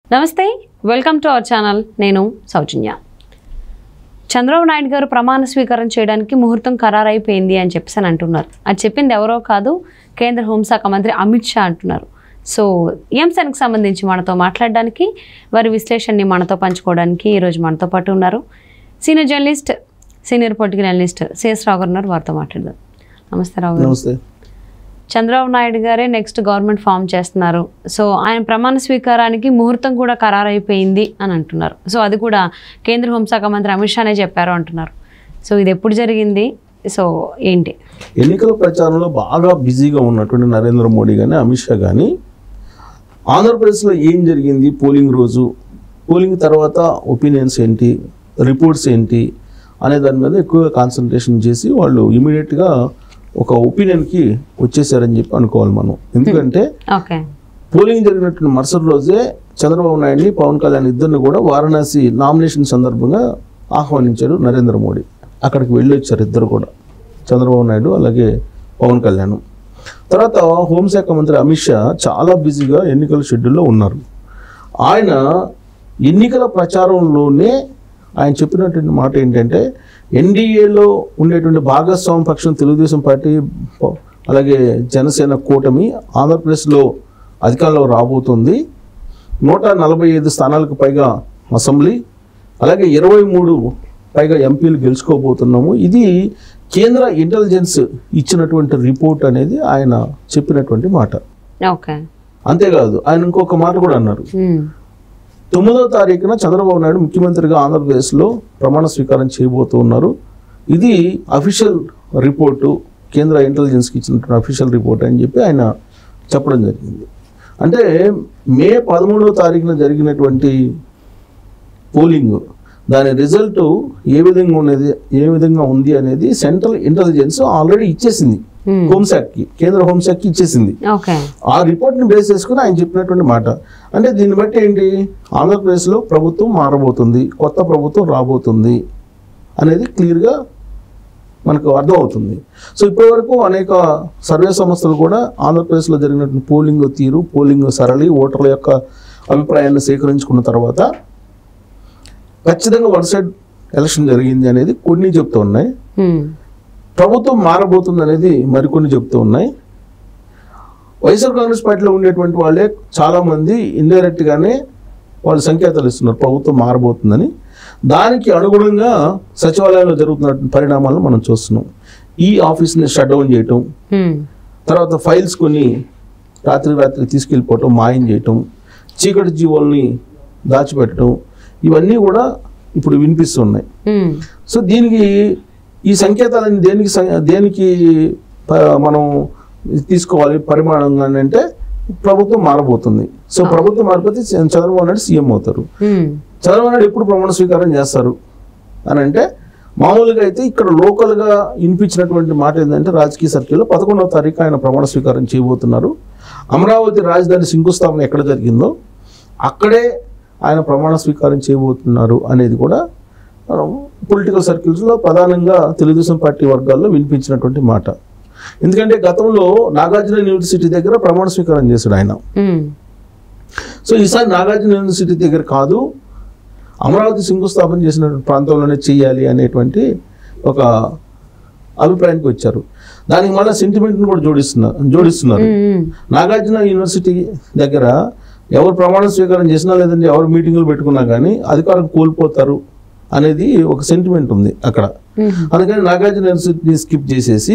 నమస్తే welcome to our channel నేను సౌజన్య చంద్రబాబు నాయుడు గారు ప్రమాణ స్వీకారం చేయడానికి ముహూర్తం ఖరారైపోయింది అని చెప్పేసి అని అంటున్నారు అది చెప్పింది ఎవరో కాదు కేంద్ర హోంశాఖ మంత్రి అమిత్ షా అంటున్నారు సో ఈ అంశానికి సంబంధించి మనతో మాట్లాడడానికి వారి విశ్లేషణని మనతో పంచుకోవడానికి ఈరోజు మనతో పాటు ఉన్నారు senior journalist senior political analyst CS Rao garu ఉన్నారు వారితో మాట్లాడదాం నమస్తే రావు గారు నమస్తే చంద్రబాబు నాయుడు గారే నెక్స్ట్ గవర్నమెంట్ ఫామ్ చేస్తున్నారు సో ఆయన ప్రమాణ స్వీకారానికి ముహూర్తం కూడా ఖరారైపోయింది అని అంటున్నారు సో అది కూడా కేంద్ర హోంశాఖ మంత్రి అమిత్ షానే చెప్పారు అంటున్నారు సో ఇది ఎప్పుడు జరిగింది సో ఏంటి ఎన్నికల ప్రచారంలో బాగా బిజీగా ఉన్నటువంటి నరేంద్ర మోడీ కానీ అమిత్ షా కానీ ఆంధ్రప్రదేశ్లో ఏం జరిగింది పోలింగ్ రోజు పోలింగ్ తర్వాత ఒపీనియన్స్ ఏంటి రిపోర్ట్స్ ఏంటి అనే దాని మీద ఎక్కువగా కాన్సన్ట్రేషన్ చేసి వాళ్ళు ఇమీడియట్గా ఒక ఒపీనియన్కి వచ్చేసారని చెప్పి అనుకోవాలి మనం ఎందుకంటే ఓకే పోలింగ్ జరిగినటువంటి మరుసటి రోజే చంద్రబాబు నాయుడిని పవన్ కళ్యాణ్ ఇద్దరిని కూడా వారణాసి నామినేషన్ సందర్భంగా ఆహ్వానించారు నరేంద్ర మోడీ అక్కడికి వెళ్ళి వచ్చారు ఇద్దరు కూడా చంద్రబాబు నాయుడు అలాగే పవన్ కళ్యాణ్ తర్వాత హోంశాఖ మంత్రి అమిత్ షా చాలా బిజీగా ఎన్నికల షెడ్యూల్లో ఉన్నారు ఆయన ఎన్నికల ప్రచారంలోనే ఆయన చెప్పినటువంటి మాట ఏంటంటే ఎన్డీఏలో ఉండేటువంటి భాగస్వామ్య పక్షం తెలుగుదేశం పార్టీ ప- అలాగే జనసేన కూటమి ఆంధ్రప్రదేశ్లో అధికారంలో రాబోతుంది నూట నలభై ఐదు స్థానాలకు పైగా అసెంబ్లీ అలాగే ఇరవై మూడు పైగా ఎంపీలు గెలుచుకోబోతున్నాము ఇది కేంద్ర ఇంటెలిజెన్స్ ఇచ్చినటువంటి రిపోర్ట్ అనేది ఆయన చెప్పినటువంటి మాట ఓకే అంతేకాదు ఆయన ఇంకొక మాట కూడా అన్నారు ఉమ్. తొమ్మిదవ తారీఖున చంద్రబాబు నాయుడు ముఖ్యమంత్రిగా ఆంధ్రప్రదేశ్లో ప్రమాణ స్వీకారం చేయబోతూ ఉన్నారు ఇది అఫీషియల్ రిపోర్టు కేంద్ర ఇంటెలిజెన్స్కి ఇచ్చినటువంటి అఫీషియల్ రిపోర్ట్ అని చెప్పి ఆయన చెప్పడం జరిగింది అంటే మే పదమూడవ తారీఖున జరిగినటువంటి పోలింగ్ దాని రిజల్ట్ ఏ విధంగా ఉన్నది ఏ విధంగా ఉంది అనేది సెంట్రల్ ఇంటెలిజెన్స్ ఆల్రెడీ ఇచ్చేసింది ఉమ్. హోంశాఖకి కేంద్ర హోంశాఖకి ఇచ్చేసింది ఓకే ఆ రిపోర్ట్ని బేస్ చేసుకుని ఆయన చెప్పినటువంటి మాట అంటే దీన్ని బట్టి ఏంటి ఆంధ్రప్రదేశ్లో ప్రభుత్వం మారబోతుంది కొత్త ప్రభుత్వం రాబోతుంది అనేది క్లియర్గా మనకు అర్థమవుతుంది సో ఇప్పటివరకు అనేక సర్వే సంస్థలు కూడా ఆంధ్రప్రదేశ్లో జరిగినటువంటి పోలింగ్ తీరు పోలింగ్ సరళి ఓటర్ల యొక్క అభిప్రాయాన్ని సేకరించుకున్న తర్వాత ఖచ్చితంగా వన్ సైడ్ ఎలక్షన్ జరిగింది అనేది కొన్ని చెప్తూ ఉన్నాయి ఉమ్. ప్రభుత్వం మారబోతుంది అనేది మరికొన్ని చెప్తూ ఉన్నాయి వైఎస్ఆర్ కాంగ్రెస్ పార్టీలో ఉండేటువంటి వాళ్ళే చాలామంది ఇండైరెక్ట్గానే వాళ్ళు సంకేతాలు ఇస్తున్నారు ప్రభుత్వం మారబోతుందని దానికి అనుగుణంగా సచివాలయంలో జరుగుతున్న పరిణామాలను మనం చూస్తున్నాం ఈ ఆఫీస్ని షట్ డౌన్ చేయటం ఉమ్. తర్వాత ఫైల్స్ కొన్ని రాత్రి రాత్రి తీసుకెళ్ళిపోవటం మాయం చేయటం చీకటి జీవుల్ని దాచిపెట్టడం ఇవన్నీ కూడా ఇప్పుడు వినిపిస్తున్నాయి ఉమ్. సో దీనికి ఈ సంకేతాలని దేనికి సం- దేనికి ప- మనం తీసుకోవాలి పరిమాణంగా అంటే ప్రభుత్వం మారబోతుంది సో ప్రభుత్వం మారిపోతే చ- చంద్రబాబు నాయుడు సీఎం అవుతారు ఉమ్. చంద్రబాబు నాయుడు ఎప్పుడు ప్రమాణ స్వీకారం చేస్తారు అని అంటే మామూలుగా అయితే ఇక్కడ లోకల్గా వినిపించినటువంటి మాట ఏంటంటే రాజకీయ సర్కిల్లో పదకొండవ తారీఖు ఆయన ప్రమాణ స్వీకారం చేయబోతున్నారు అమరావతి రాజధాని శంకుస్థాపన ఎక్కడ జరిగిందో అక్కడే ఆయన ప్రమాణ స్వీకారం చేయబోతున్నారు అనేది కూడా పొలిటికల్ సర్కిల్స్లో ప్రధానంగా తెలుగుదేశం పార్టీ వర్గాల్లో వినిపించినటువంటి మాట ఎందుకంటే గతంలో నాగార్జున యూనివర్సిటీ దగ్గర ప్రమాణ స్వీకారం చేశాడు ఆయన ఉమ్. సో ఈసారి నాగార్జున యూనివర్సిటీ దగ్గర కాదు అమరావతి శంకుస్థాపన చేసిన ప్రాంతంలోనే చేయాలి అనేటువంటి ఒక అభిప్రాయానికి వచ్చారు దానికి మళ్ళీ సెంటిమెంట్ని కూడా జోడిస్తున్నారు జోడిస్తున్నారు ఉమ్. నాగార్జున యూనివర్సిటీ దగ్గర ఎవరు ప్రమాణ స్వీకారం చేసినా లేదంటే ఎవరు మీటింగులు పెట్టుకున్నా కానీ అధికారం కోల్పోతారు అనేది ఒక సెంటిమెంట్ ఉంది అక్కడ ఉమ్. అందుకని నాగార్జున యూనివర్సిటీని స్కిప్ చేసేసి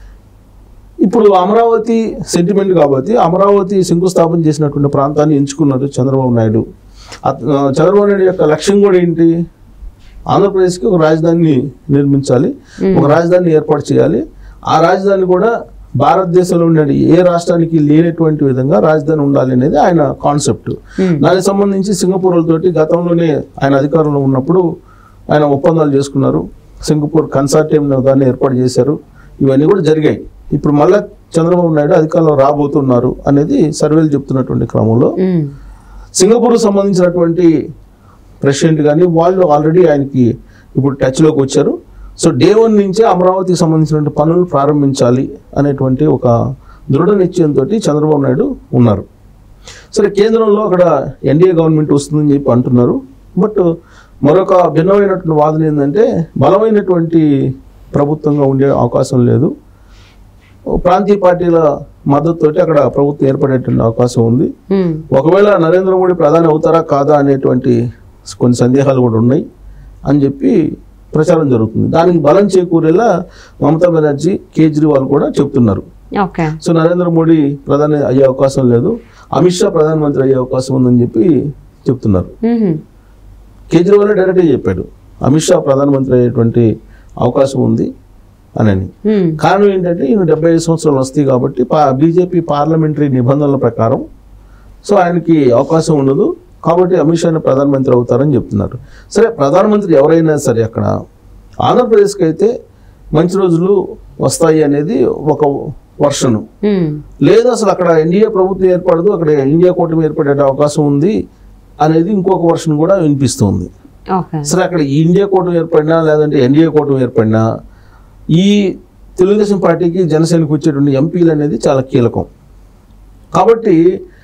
ఇప్పుడు అమరావతి సెంటిమెంట్ కాబట్టి అమరావతి శంకుస్థాపన చేసినటువంటి ప్రాంతాన్ని ఎంచుకున్నారు చంద్రబాబు నాయుడు అత- ఆ, చంద్రబాబు నాయుడు యొక్క లక్ష్యం కూడా ఏంటి ఆంధ్రప్రదేశ్కి ఒక రాజధానిని నిర్మించాలి ఒక రాజధానిని ఏర్పాటు చేయాలి ఆ రాజధాని కూడా భారతదేశంలో ఉండే ఏ రాష్ట్రానికి లేనటువంటి విధంగా రాజధాని ఉండాలి అనేది ఆయన కాన్సెప్ట్ Hmm. దానికి సంబంధించి సింగపూర్ తోటి గతంలోనే ఆయన అధికారంలో ఉన్నప్పుడు ఆయన ఒప్పందాలు చేసుకున్నారు సింగపూర్ కన్సార్టియం దాన్ని ఏర్పాటు చేశారు ఇవన్నీ కూడా జరిగాయి ఇప్పుడు మళ్ళా చంద్రబాబు నాయుడు అధికారంలో రాబోతున్నారు అనేది సర్వేలు చెప్తున్నటువంటి క్రమంలో ఉమ్. సింగపూర్ సంబంధించినటువంటి ప్రెసిడెంట్ కానీ వాళ్ళు ఆల్రెడీ ఆయనకి ఇప్పుడు టచ్లోకి వచ్చారు సో డే వన్ నుంచే అమరావతికి సంబంధించినటువంటి పనులు ప్రారంభించాలి అనేటువంటి ఒక దృఢ నిశ్చయంతో చంద్రబాబు నాయుడు ఉన్నారు సరే కేంద్రంలో అక్కడ ఎన్డీఏ గవర్నమెంట్ వస్తుందని చెప్పి అంటున్నారు బట్ మరొక భిన్నమైనటువంటి వాదన ఏంటంటే బలమైనటువంటి ప్రభుత్వంగా ఉండే అవకాశం లేదు ప్రాంతీయ పార్టీల మద్దతుతోటి అక్కడ ప్రభుత్వం ఏర్పడేటువంటి అవకాశం ఉంది ఉమ్, ఒకవేళ నరేంద్ర మోడీ ప్రధాని అవుతారా కాదా అనేటువంటి కొన్ని సందేహాలు కూడా ఉన్నాయి అని చెప్పి ప్రచారం జరుగుతుంది దానికి బలం చేకూరేలా మమతా బెనర్జీ కేజ్రీవాల్ కూడా చెప్తున్నారు ఓకే సో నరేంద్ర మోడీ ప్రధాని అయ్యే అవకాశం లేదు అమిత్ షా ప్రధానమంత్రి అయ్యే అవకాశం ఉందని చెప్పి చెప్తున్నారు ఉహుం, కేజ్రీవాల్ డైరెక్ట్గా చెప్పాడు అమిత్ షా ప్రధానమంత్రి అయ్యేటువంటి అవకాశం ఉంది అని ఉమ్, కారణం ఏంటంటే ఈయన డెబ్బై ఐదు సంవత్సరాలు వస్తాయి కాబట్టి పా బీజేపీ పార్లమెంటరీ నిబంధనల ప్రకారం సో ఆయనకి అవకాశం ఉండదు కాబట్టి అమిత్ షాని ప్రధానమంత్రి అవుతారని చెప్తున్నారు సరే ప్రధానమంత్రి ఎవరైనా సరే అక్కడ ఆంధ్రప్రదేశ్కి అయితే మంచి రోజులు వస్తాయి అనేది ఒక వర్షను ఉమ్, లేదు అసలు అక్కడ ఎన్డీఏ ప్రభుత్వం ఏర్పడదు అక్కడ ఇండియా కూటమి ఏర్పడే అవకాశం ఉంది అనేది ఇంకొక వర్షన్ కూడా వినిపిస్తుంది ఓకే సరే అక్కడ ఈ ఇండియా కూటమి ఏర్పడినా లేదంటే ఎన్డీఏ కూటమి ఏర్పడినా ఈ తెలుగుదేశం పార్టీకి జనసేనకు వచ్చేటువంటి ఎంపీలు అనేది చాలా కీలకం కాబట్టి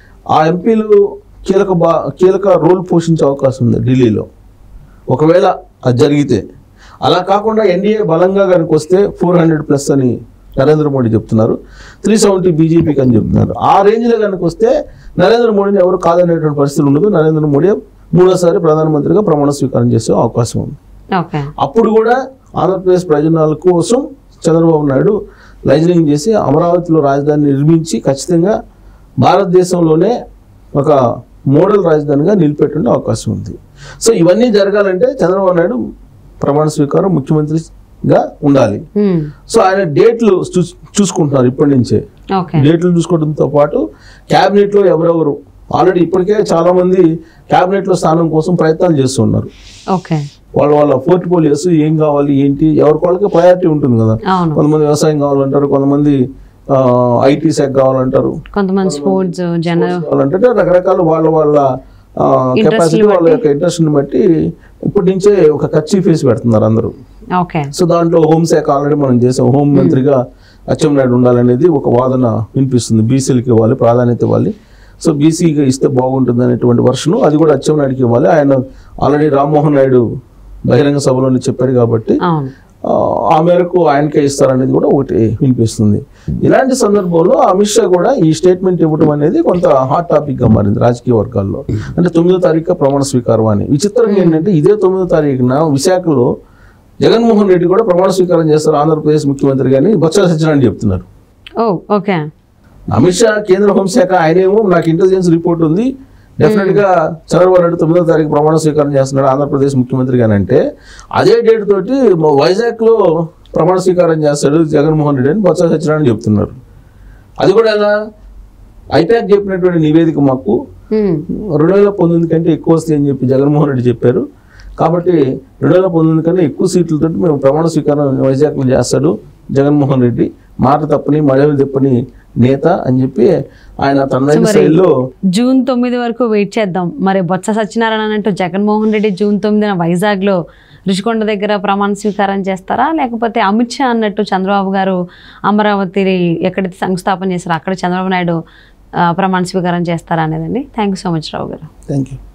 ఆ ఎంపీలు కీలక బా కీలక రోల్ పోషించే అవకాశం ఉంది ఢిల్లీలో ఒకవేళ అది జరిగితే అలా కాకుండా ఎన్డీఏ బలంగా కనుక వస్తే ఫోర్ హండ్రెడ్ ప్లస్ అని నరేంద్ర మోడీ చెప్తున్నారు త్రీ సెవెంటీ బీజేపీకి అని చెప్తున్నారు ఆ రేంజ్లో కనుక వస్తే నరేంద్ర మోడీని ఎవరు కాదనేటువంటి పరిస్థితి ఉండదు నరేంద్ర మోడీ మూడోసారి ప్రధానమంత్రిగా ప్రమాణ స్వీకారం చేసే అవకాశం ఉంది ఓకే అప్పుడు కూడా ఆంధ్రప్రదేశ్ ప్రయోజనాల కోసం చంద్రబాబు నాయుడు లైజనింగ్ చేసి అమరావతిలో రాజధాని నిర్మించి ఖచ్చితంగా భారతదేశంలోనే ఒక మోడల్ రాజధానిగా నిలిపెట్టే అవకాశం ఉంది సో ఇవన్నీ జరగాలంటే చంద్రబాబు నాయుడు ప్రమాణ స్వీకారం ముఖ్యమంత్రిగా ఉండాలి ఉమ్, సో ఆయన డేట్లు చూ చూసుకుంటున్నారు ఇప్పటి నుంచే ఓకే డేట్లు చూసుకోవడంతో పాటు క్యాబినెట్లో ఎవరెవరు ఆల్రెడీ ఇప్పటికే చాలా మంది క్యాబినెట్లో స్థానం కోసం ప్రయత్నాలు చేస్తున్నారు ఓకే వాళ్ళ వాళ్ళ పోర్ట్ఫోలియోస్ ఏం కావాలి ఏంటి ఎవరికి వాళ్ళకి ప్రయారిటీ ఉంటుంది కదా అవును కొంతమంది వ్యవసాయం కావాలంటారు కొంతమంది ఐటీ శాఖ కావాలంటారు కొంతమంది స్పోర్ట్స్ జనరల్ కావాలంటే రకరకాల వాళ్ళ వాళ్ళ కెపాసిటీ వాళ్ళ యొక్క ఇంట్రెస్ట్ని బట్టి ఇప్పటి నుంచే ఒక కచ్చి ఫేస్ పెడుతున్నారు అందరూ ఓకే సో దాంట్లో హోంశాఖ ఆల్రెడీ మనం చేసాం హోం మంత్రిగా అచ్చెన్నాయుడు ఉండాలనేది ఒక వాదన వినిపిస్తుంది బీసీలకి ఇవ్వాలి ప్రాధాన్యత ఇవ్వాలి సో బీసీకి ఇస్తే బాగుంటుంది అనేటువంటి వర్షను అది కూడా అచ్చెన్నాయుడికి ఇవ్వాలి ఆయన ఆల్రెడీ రామ్మోహన్ నాయుడు బహిరంగ సభలోనే చెప్పాడు కాబట్టి అవును ఆ, ఆ మేరకు ఆయనకే ఇస్తారనేది కూడా ఒకటి వినిపిస్తుంది ఇలాంటి సందర్భంలో అమిత్ షా కూడా ఈ స్టేట్మెంట్ ఇవ్వడం అనేది కొంత హాట్ టాపిక్ గా మారింది రాజకీయ వర్గాల్లో అంటే తొమ్మిదో తారీఖు ప్రమాణ స్వీకారం అని విచిత్రంగా ఏంటంటే ఇదే తొమ్మిదో తారీఖున విశాఖలో జగన్మోహన్ రెడ్డి కూడా ప్రమాణ స్వీకారం చేస్తారు ఆంధ్రప్రదేశ్ ముఖ్యమంత్రి గాని బొత్స సత్యనారాయణ చెప్తున్నారు ఓ ఓకే అమిత్ షా కేంద్ర హోంశాఖ ఆయనేమో నాకు ఇంటెలిజెన్స్ రిపోర్ట్ ఉంది డెఫినెట్ గా చంద్రబాబు నాయుడు తొమ్మిదో తారీఖు ప్రమాణ స్వీకారం చేస్తున్నాడు ఆంధ్రప్రదేశ్ ముఖ్యమంత్రి అంటే అదే డేట్ తోటి మ- వైజాగ్ లో ప్రమాణ స్వీకారం చేస్తాడు జగన్మోహన్ రెడ్డి అని బొత్స సత్యనారాయణ చెప్తున్నారు అది కూడా ఎలా ఐపాక్ చెప్పినటువంటి నివేదిక మాకు ఉమ్, రెండు వేల పంతొమ్మిది కంటే ఎక్కువ వస్తాయి అని చెప్పి జగన్మోహన్ రెడ్డి చెప్పారు కాబట్టి రెండు వేల పంతొమ్మిది కంటే ఎక్కువ సీట్లతో మేము ప్రమాణ స్వీకారం వైజాగ్లో చేస్తాడు జగన్మోహన్ రెడ్డి మాట తప్పని మడవి తప్పని నేత అని చెప్పి ఆయన తనదైన మరి- శైలిలో జూన్ తొమ్మిది వరకు వెయిట్ చేద్దాం మరి బొత్స సత్యనారాయణ అన్నట్టు జగన్మోహన్ రెడ్డి జూన్ తొమ్మిదిన వైజాగ్లో రుషికొండ దగ్గర ప్రమాణ స్వీకారం చేస్తారా లేకపోతే అమిత్ షా అన్నట్టు చంద్రబాబు గారు అమరావతి ఎక్కడైతే శంకుస్థాపన చేస్తారో అక్కడ చంద్రబాబు నాయుడు ఆ, ప్రమాణ స్వీకారం చేస్తారా అనేదండి thank you so much Rao garu thank you